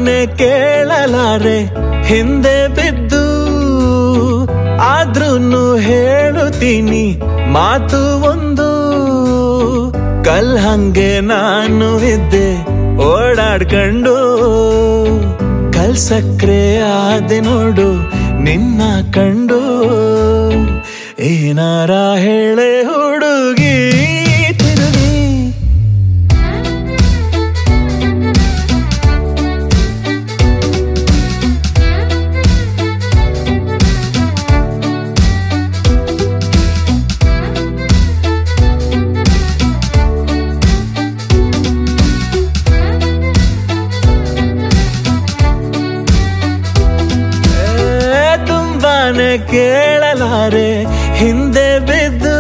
ತುಂಬಾನೇ ಕೇಳಲಾರೆ ಹಿಂದೆ ಬಿದ್ದು ಆದ್ರೂನು ಹೇಳುತ್ತೀನಿ ಮಾತು ಒಂದು ಕಲ್ ಹಂಗೆ ನಾನು ಇದ್ದೆ ಓಡಾಡ್ಕೊಂಡು ಕಲ್ ಸಕ್ರೆ ಆದೆ ನೋಡು ನಿನ್ನ ಕಂಡು ಏನಾರ ಹೇಳೆ ಹುಡುಗಿ ತಿರುಗಿ ಏ, ತುಂಬಾನೇ ಕೇಳಲಾರೆ ಹಿಂದೆ ಬಿದ್ದು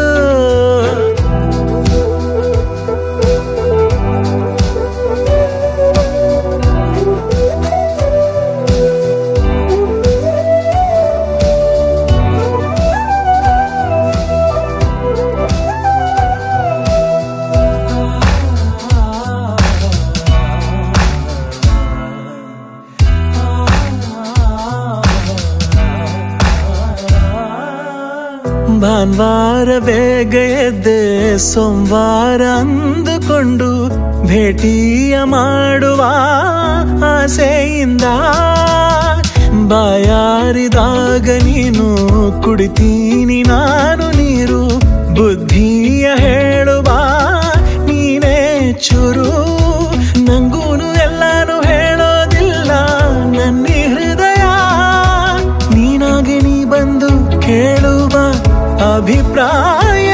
ಭಾನುವಾರ ಬೇಗ ಎದ್ದೆ ಸೋಮವಾರ ಅಂದುಕೊಂಡು ಭೇಟಿಯ ಮಾಡುವ ಆಸೆಯಿಂದ ಬಾಯಾರಿದಾಗ ನೀನು ಕುಡಿತೀನಿ ನಾನು ನೀರು ಬುದ್ಧಿಯ ಹೇಳುವ ನೀನೇ ಚುರು ನಂಗೂನು ಎಲ್ಲಾನು ಹೇಳೋದಿಲ್ಲ ನನ್ನ ಹೃದಯ ನೀನಾಗೆ ನೀ ಬಂದು ಕೇಳುವ ಅಭಿಪ್ರಾಯ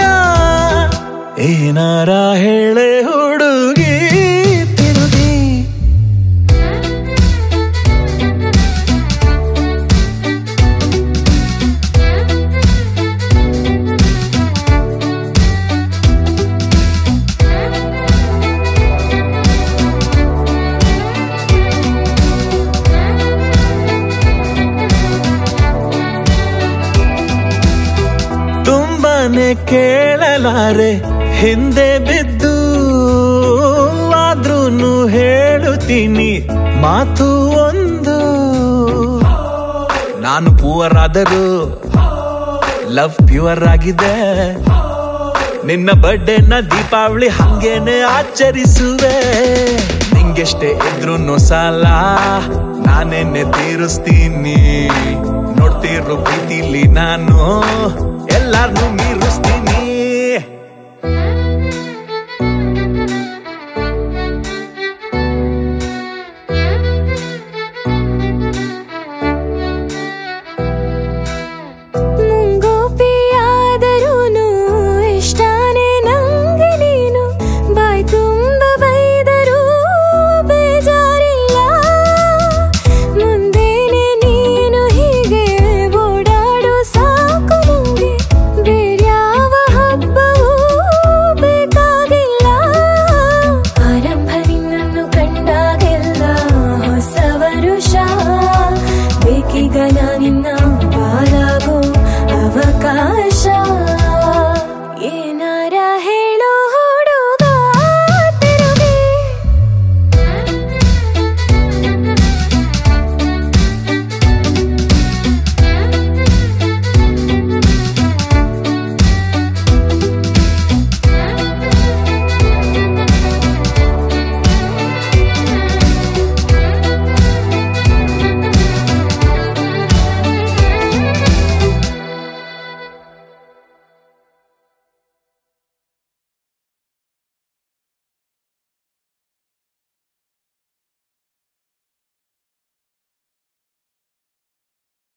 ಏನಾರ ಹೇಳೆ ಹುಡುಗಿ ತಿರುಗಿ ತುಂಬಾನೇ ಕೇಳಲಾರೆ ಹಿಂದೆ ಬಿದ್ದು ಆದ್ರೂನು ಹೇಳುತ್ತೀನಿ ಮಾತು ಒಂದು ನಾನು ಪೂವರ್ ಆದರೂ ಲವ್ ಪ್ಯೂರ್ ಆಗಿದೆ ನಿನ್ನ ಬರ್ಡೇನ ದೀಪಾವಳಿ ಹಂಗೇನೆ ಆಚರಿಸುವೆ ನಿಂಗೆಷ್ಟೇ ಇದ್ರು ಸಾಲ ನಾನೇನೆ ತೀರಿಸ್ತೀನಿ ನೋಡ್ತಿರೋ ಪ್ರೀತಿಲಿ ನಾನು ಎಲ್ಲಾರ್ನು ಮೀರಿಸ್ತೀನಿ ಮುಂಗೋಪಿಯಾದರೂನು ಇಷ್ಟಾನೇ ನಂಗೆ ನೀನು ಬಾಯ್ ತುಂಬ ಬೈದರೂ ಬೇಜಾರಿಲ್ಲ ಮುಂದೇನೆ ನೀನು ಹೀಗೆ ಓಡಾಡೋ ಸಾಕು ನಂಗೆ ಬೇರ್ಯಾವ ಹಬ್ಬವೂ ಬೇಕಾಗಿಲ್ಲ ಆರಂಭ ನಿನ್ನನ್ನು ಕಂಡಾಗೆಲ್ಲ ಹೊಸ ವರುಷ ಬೇಕೀಗ ನಿನ್ನ ಬಾಳಾಗೋ ಅವಕಾಶ